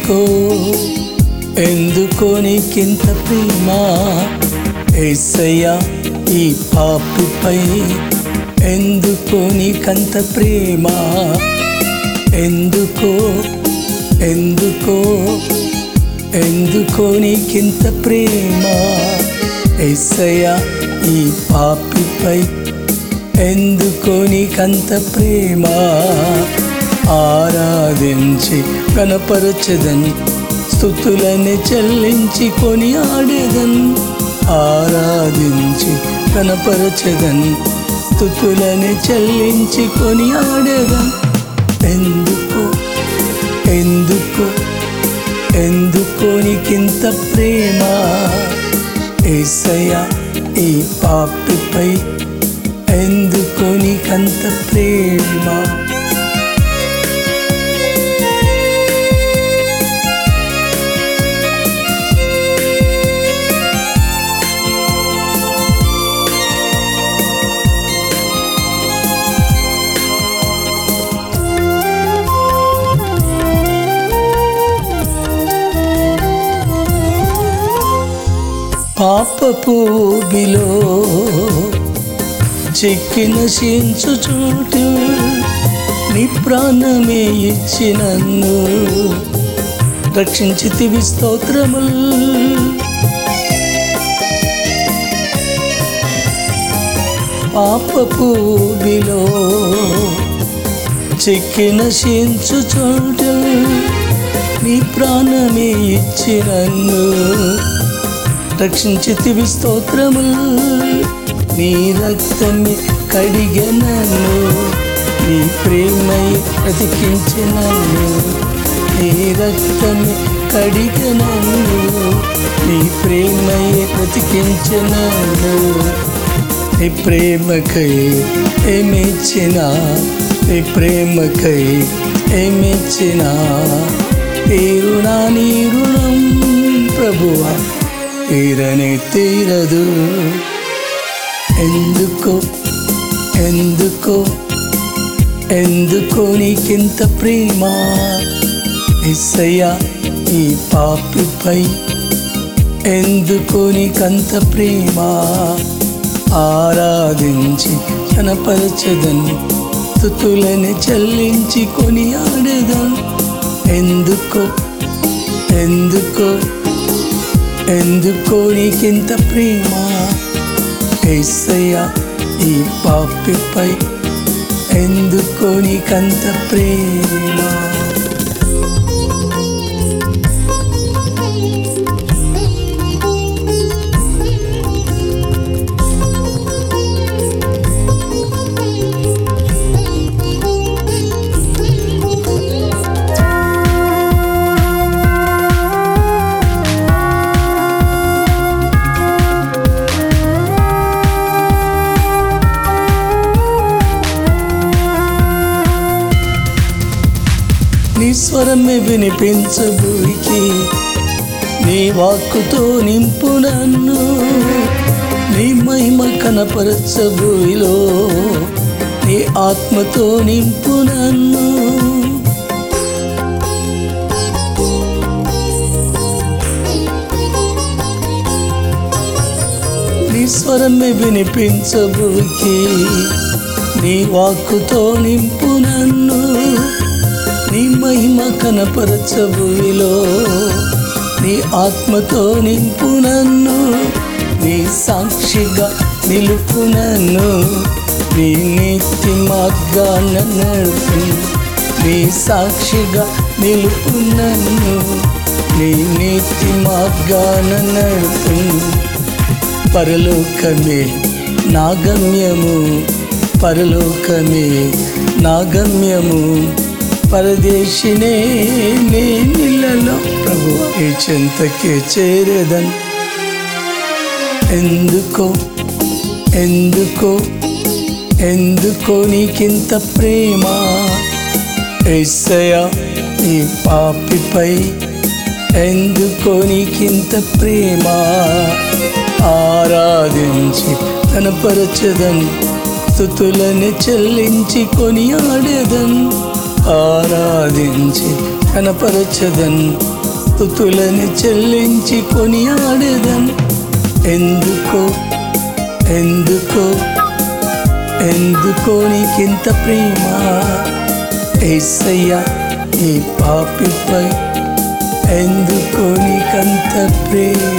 ఎందుకో ఎందుకో నీకింత ప్రేమ ఏసయ్యా ఈ పాపిపై ఎందుకో నీకంత ప్రేమ ఎందుకో ఎందుకో ఎందుకో నీకింత ప్రేమ ఏసయ్యా ఈ పాపిపై ఎందుకో నీకంత ప్రేమ ఆరాధించి కనపరచదన్ స్థుతులని చెల్లించి కొని ఆడేదన్ ఆరాధించి కనపరచదన్ స్థుతులని చెల్లించి కొని ఆడేదన్ ఎందుకు ఎందుకు ఎందుకు నీకింత ప్రేమ ఏసయ్య ఈ పాపిపై ఎందుకు నీకంత ప్రేమ పాపపు బిలో చెక్కిన శించు చోటు నీ ప్రాణమే ఇచ్చి నన్ను రక్షించితివి స్తోత్రముల్ పాపపు బిలో చెక్కిన శించు చోటు నీ ప్రాణమే ఇచ్చి నన్ను రక్షించితివి స్తోత్రములు నీ రక్తమే కడిగనను నీ ప్రేమై బ్రతికించినను నీ రక్తమే కడిగనను నీ ప్రేమై బ్రతికించినను నీ ప్రేమకై ఏమిచ్చిన నీ ప్రేమకై ఏమిచ్చిన తీరునా నీ రుణం ప్రభువా తీరని తీరదు ఎందుకో ఎందుకో ఎందుకో నీకింత ప్రేమ ఎస్సయ్యా ఈ పాపిపై ఎందుకో నీకంత ప్రేమ ఆరాధించి కనపరచదన్ తుతులని చెల్లించి కొని ఆడదన్ ఎందుకో ఎందుకో ఎందుకో నీకింత ప్రేమ ఏసయ్యా ఈ పాపిపై ఎందుకో నీకంత ప్రేమ నీ స్వరమే వినిపించబోయికి నీ వాక్కుతో నింపు నన్ను నీ మహిమ కనపరచబోయిలో నీ ఆత్మతో నింపు నన్ను నీ స్వరమే వినిపించబోకి నీ వాక్కుతో నింపు నన్ను నీ మహిమ కనపరచబువిలో నీ ఆత్మతో నింపు నన్ను నీ సాక్షిగా నిలుపు నన్ను నీ నీతి మార్గాన నడుపు నీ సాక్షిగా నిలుపు నన్ను నీ నీతి మార్గాన నడుపు పరలోకమే నా గమ్యము పరలోకమే నా గమ్యము పరదేశినే నే నిల్లలో ప్రభు ఈ చెంతకే చేరేదన్ ఎందుకో ఎందుకో ఎందుకో నీకింత ప్రేమ ఏసయ ఈ పాపిపై ఎందుకో నీకింత ప్రేమ ఆరాధించి కనపరచదన్ స్థుతులని చెల్లించి కొని ఆడేదన్ ఆరాధించి కనపరచదన్ స్థుతులను చెల్లించి కొనియాడేదన్ ఎందుకో ఎందుకో ఎందుకో నీకింత ప్రేమ ఏసయ్య ఈ పాపిపై ఎందుకో నీకంత ప్రేమ